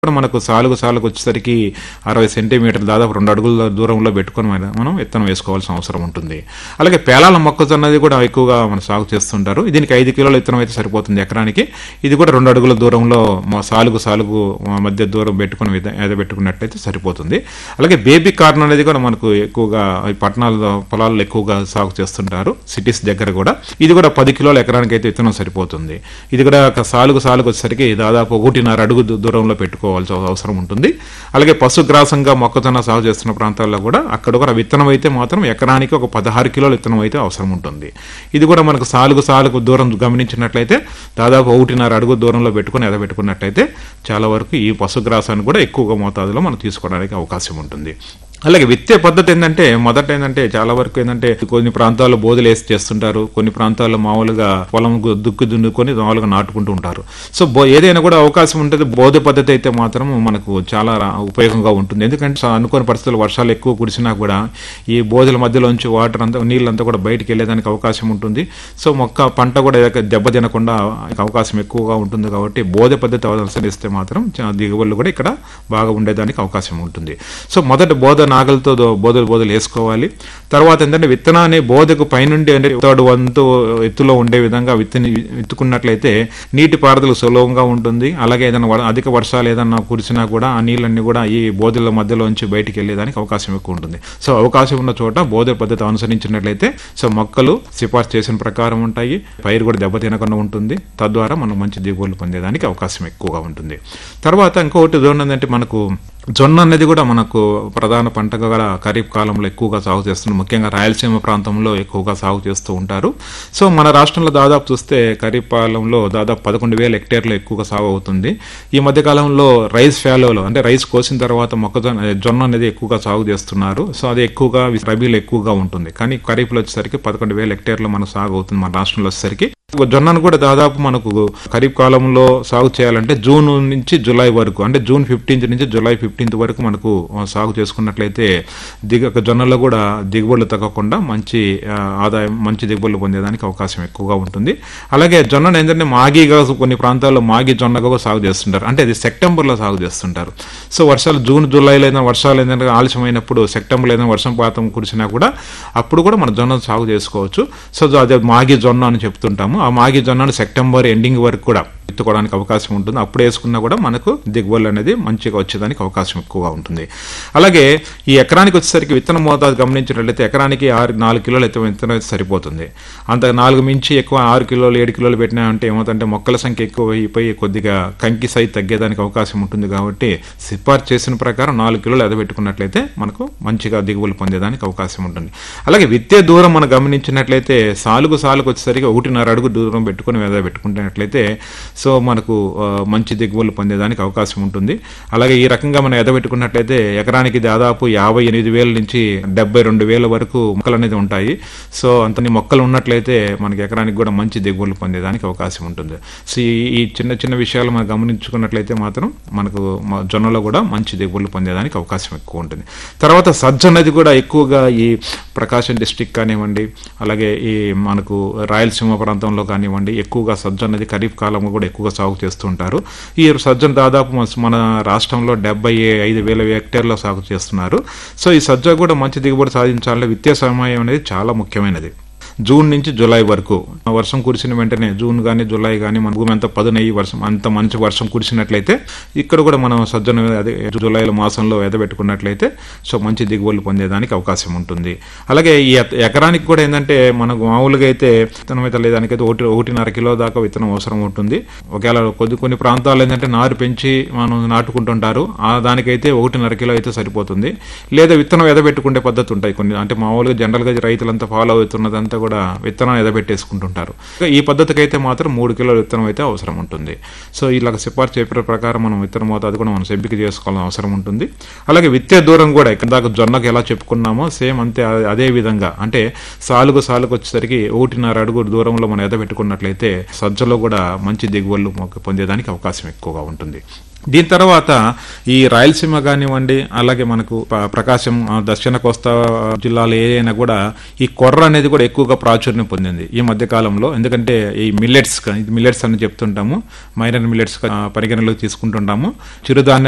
కూడా మనకు సాలుగు సాలుగు వచ్చేసరికి అరవై సెంటీమీటర్లు దాదాపు రెండు అడుగుల దూరంలో పెట్టుకొని మన- మనం విత్తనం వేసుకోవాల్సిన అవసరం ఉంటుంది అలాగే పేలాల మొక్కజొన్నది కూడా ఎక్కువగా మనం సాగు చేస్తుంటారు దీనికి ఐదు కిలోల విత్తనం అయితే సరిపోతుంది ఎకరానికి ఇది కూడా రెండు అడుగుల దూరంలో మా సాలుగు సాలుగు మధ్య దూరం పెట్టుకుని ఏదో పెట్టుకున్నట్టయితే సరిపోతుంది అలాగే బేబీ కార్న్ అనేది కూడా మనకు ఎక్కువగా ఈ పట్టణాల్లో పొలాల్లో ఎక్కువగా సాగు చేస్తుంటారు సిటీస్ దగ్గర కూడా ఇది కూడా పది కిలోల ఎకరానికి అయితే విత్తనం సరిపోతుంది ఇది కూడా ఒక సాలుగు సాలుగు వచ్చేసరికి దాదాపు ఒకటిన్నర అడుగు దూ- దూరంలో పెట్టుకోవాల్సిన అవసరం ఉంటుంది అలాగే పశుగ్రాసంగా మొక్కజొన్న సాగు చేస్తున్న ప్రాంతాల్లో కూడా అక్కడ కూడా విత్తనం అయితే మాత్రం ఎకరానికి ఒక పదహారు కిలోల విత్తనం అయితే అవసరం ఉంటుంది ఇది కూడా మనకు సాలుగు సాలుగు దూరం గమనించినట్లయితే దాదాపు ఒకటిన్నర అడుగు దూరంలో పెట్టుకుని ఎదబెట్టుకున్నట్టయితే చాలా వరకు ఈ పశుగ్రాసాన్ని కూడా ఎక్కువగా మోతాదులో మనం తీసుకోవడానికి అవకాశం ఉంటుంది అలాగే విత్తే పద్ధతి ఏంటంటే మొదట ఏంటంటే చాలా వరకు ఏంటంటే కొన్ని ప్రాంతాల్లో బోధలు వేసి చేస్తుంటారు కొన్ని ప్రాంతాల్లో మామూలుగా పొలం గు- దుక్కి దున్నుకొని మామూలుగా నాటుకుంటూ ఉంటారు సో బో ఏదైనా కూడా అవకాశం ఉంటుంది బోధ పద్ధతి అయితే మాత్రం మనకు చాలా రా- ఉపయోగంగా ఉంటుంది ఎందుకంటే స- అనుకోని పరిస్థితులు వర్షాలు ఎక్కువ కురిసినా కూడా ఈ బోధల మధ్యలోంచి వాటర్ అంతా నీళ్ళంతా కూడా బయటికి వెళ్ళేదానికి అవకాశం ఉంటుంది సో మొక్క పంట కూడా ఏదైనా దెబ్బ తినకుండా అవకాశం ఎక్కువగా ఉంటుంది కాబట్టి బోధ పద్ధతి అనుసరిస్తే మాత్రం చా- దిగుబడులు కూడా ఇక్కడ బాగా ఉండేదానికి అవకాశం ఉంటుంది సో మొదట బోధ నాగలతో దో- బోధలు బోధలు వేసుకోవాలి తర్వాత ఏంటంటే విత్తనాన్ని బోధకు పైనుండి అంటే థర్డ్ వంతు ఎత్తులో ఉండే విధంగా విత్తని విత్తుకున్నట్లయితే నీటి పారుదల సులభంగా ఉంటుంది అలాగే ఏదైనా వ- అధిక వర్షాలు ఏదైనా కురిసినా కూడా ఆ నీళ్ళన్నీ కూడా ఈ బోధల మధ్యలోంచి బయటికి వెళ్ళేదానికి అవకాశం ఎక్కువ ఉంటుంది సో అవకాశం ఉన్న చోట బోధ పద్ధతి అనుసరించినట్లయితే సో మొక్కలు సిఫార్సు చేసిన ప్రకారం ఉంటాయి పైరు కూడా దెబ్బతినకుండా ఉంటుంది తద్వారా మనం మంచి దిగుబడులు పొందేదానికి అవకాశం ఎక్కువగా ఉంటుంది తర్వాత ఇంకొకటి ఏంటంటే మనకు జొన్న అనేది కూడా మనకు ప్రధాన పంటగా కూడా ఖరీఫ్ కాలంలో ఎక్కువగా సాగు చేస్తున్నారు ముఖ్యంగా రాయలసీమ ప్రాంతంలో ఎక్కువగా సాగు చేస్తూ ఉంటారు సో మన రాష్ట్రంలో దాదాపు చూస్తే ఖరీఫ్ కాలంలో దాదాపు పదకొండు వేల హెక్టేర్లు ఎక్కువగా సాగు అవుతుంది ఈ మధ్య కాలంలో రైస్ ఫ్యాలోలో అంటే రైస్ కోసిన తర్వాత మొక్కజొన్న జొన్న అనేది ఎక్కువగా సాగు చేస్తున్నారు సో అది ఎక్కువగా రబీలో ఎక్కువగా ఉంటుంది కానీ ఖరీఫ్లో వచ్చేసరికి పదకొండు వేల హెక్టేర్లు మనకు సాగు అవుతుంది మన రాష్ట్రంలో వచ్చేసరికి జొన్నను కూడా దాదాపు మనకు ఖరీఫ్ కాలంలో సాగు చేయాలంటే జూన్ నుంచి జూలై వరకు అంటే జూన్ ఫిఫ్టీన్త్ నుంచి జూలై ఫిఫ్టీన్త్ వరకు మనకు ఆ, సాగు చేసుకున్నట్లయితే దిగ జొన్నలో కూడా దిగుబడులు తగ్గకుండా మంచి ఆ, ఆదాయం మంచి దిగుబడులు పొందేదానికి అవకాశం ఎక్కువగా ఉంటుంది అలాగే జొన్నను ఏంటంటే మాగిగా కొన్ని ప్రాంతాల్లో మాగి జొన్నగా కూడా సాగు చేస్తుంటారు అంటే అది సెప్టెంబర్లో సాగు చేస్తుంటారు సో వర్షాలు జూన్ జూలైలో ఏదైనా వర్షాలు ఏదైనా ఆలస్యమైనప్పుడు సెప్టెంబర్లో ఏదైనా వర్షం పాతం కురిసినా కూడా అప్పుడు కూడా మన జొన్న సాగు చేసుకోవచ్చు సో అదే మాగి జొన్న అని చెప్తుంటాము ఆ మాగి జొన్నను సెప్టెంబర్ ఎండింగ్ వరకు కూడా ఎత్తుకోవడానికి అవకాశం ఉంటుంది అప్పుడు వేసుకున్నా కూడా మనకు దిగుబడులు అనేది మంచిగా వచ్చేదానికి అవకాశం ఎక్కువగా ఉంటుంది అలాగే ఈ ఎకరానికి వచ్చేసరికి విత్తన మోతాదు గమనించినట్లయితే ఎకరానికి ఆరు నాలుగు కిలోలు అయితే విత్తనం అయితే సరిపోతుంది అంత నాలుగు మించి ఎక్కువ ఆరు కిలోలు ఏడు కిలోలు పెట్టినా అంటే ఏమవుతుందంటే మొక్కల సంఖ్య ఎక్కువ అయిపోయి కొద్దిగా కంకి సైజ్ తగ్గేదానికి అవకాశం ఉంటుంది కాబట్టి సిఫార్సు చేసిన ప్రకారం నాలుగు కిలోలు ఎదబెట్టుకున్నట్లయితే మనకు మంచిగా దిగుబడులు పొందేదానికి అవకాశం ఉంటుంది అలాగే విత్తే దూరం మనం గమనించినట్లయితే సాలుగు సాలుగు వచ్చేసరికి ఒకటిన్నర అడుగు దూరం పెట్టుకుని వెద పెట్టుకున్నట్లయితే సో మనకు ఆ, మంచి దిగుబడులు పొందేదానికి అవకాశం ఉంటుంది అలాగే ఈ రకంగా మనం ఎదబెట్టుకున్నట్లయితే ఎకరానికి దాదాపు యాభై ఎనిమిది వేల నుంచి డెబ్బై రెండు వేల వరకు మొక్కలు అనేది ఉంటాయి సో అంతని మొక్కలు ఉన్నట్లయితే మనకి ఎకరానికి కూడా మంచి దిగుబడులు పొందేదానికి అవకాశం ఉంటుంది సో ఈ- ఈ చిన్న చిన్న విషయాలు మనం గమనించుకున్నట్లయితే మాత్రం మనకు మ- జొన్నలో కూడా మంచి దిగుబడులు పొందేదానికి అవకాశం ఎక్కువ ఉంటుంది తర్వాత సజ్జ అనేది కూడా ఎక్కువగా ఈ ప్రకాశం డిస్టిక్ కానివ్వండి అలాగే ఈ మనకు రాయలసీమ ప్రాంతంలో కానివ్వండి ఎక్కువగా సజ్జ అనేది ఖరీఫ్ కాలంలో కూడా ఎక్కువగా సాగు చేస్తుంటారు ఈ సజ్జను దాదాపు మన- మన రాష్ట్రంలో డెబ్బై ఐదు వేల హెక్టేర్లో సాగు చేస్తున్నారు సో ఈ సజ్జ కూడా మంచి దిగుబడి సాధించాలంటే విత్తే సమయం అనేది చాలా ముఖ్యమైనది జూన్ నుంచి జూలై వరకు వర్షం కురిసిన వెంటనే జూన్ కానీ జూలై కానీ మన భూమి అంతా పదునయ్యి వర్షం అంత మంచి వర్షం కురిసినట్లయితే ఇక్కడ కూడా మనం సజ్జన అదే జూలైలో మాసంలో ఎదబెట్టుకున్నట్లయితే సో మంచి దిగుబడులు పొందేదానికి అవకాశం ఉంటుంది అలాగే ఈ ఎక- ఎకరానికి కూడా ఏంటంటే మనకు మామూలుగా అయితే విత్తనం అయితే లేదానికైతే ఒకటి ఒకటిన్నర కిలో దాకా విత్తనం అవసరం ఉంటుంది ఒకవేళ కొద్ది కొన్ని ప్రాంతాలు ఏంటంటే నారు పెంచి మనం నాటుకుంటుంటారు ఆ దానికైతే ఒకటిన్నర కిలో అయితే సరిపోతుంది లేదా విత్తనం ఎదబెట్టుకునే పద్ధతి ఉంటాయి కొన్ని అంటే మామూలుగా జనరల్గా రైతులంతా ఫాలో అవుతున్నదంతా కూడా విత్తనం ఎదబెట్టేసుకుంటుంటారు ఈ పద్ధతికి అయితే మాత్రం మూడు కిలోల విత్తనం అయితే అవసరం ఉంటుంది సో ఇలా సిఫార్సు చెప్పిన ప్రకారం మనం విత్తన మోతాదు కూడా మనం ఎంపిక చేసుకోవాల్సిన అవసరం ఉంటుంది అలాగే విత్తే దూరం కూడా ఇక్కడ దాకా జొన్నకు ఎలా చెప్పుకున్నామో సేమ్ అంతే అదే- అదే విధంగా అంటే సాలుగు సాలుగు వచ్చేసరికి ఒకటిన్నర అడుగు దూరంలో మనం ఎదబెట్టుకున్నట్లయితే సజ్జలో కూడా మంచి దిగుబడులు మొక్క పొందేదానికి అవకాశం ఎక్కువగా ఉంటుంది దీని తర్వాత ఈ రాయలసీమ కానివ్వండి అలాగే మనకు ప- ప్రకాశం ఆ, దక్షిణ కోస్తా జిల్లాలో ఏదైనా కూడా ఈ కొర్ర అనేది కూడా ఎక్కువగా ప్రాచుర్యం పొందింది ఈ మధ్య కాలంలో ఎందుకంటే ఈ మిల్లెట్స్ మిల్లెట్స్ అని చెప్తుంటాము మైనర్ మిల్లెట్స్ పరిగణలోకి తీసుకుంటుంటాము చిరుధాన్యాలు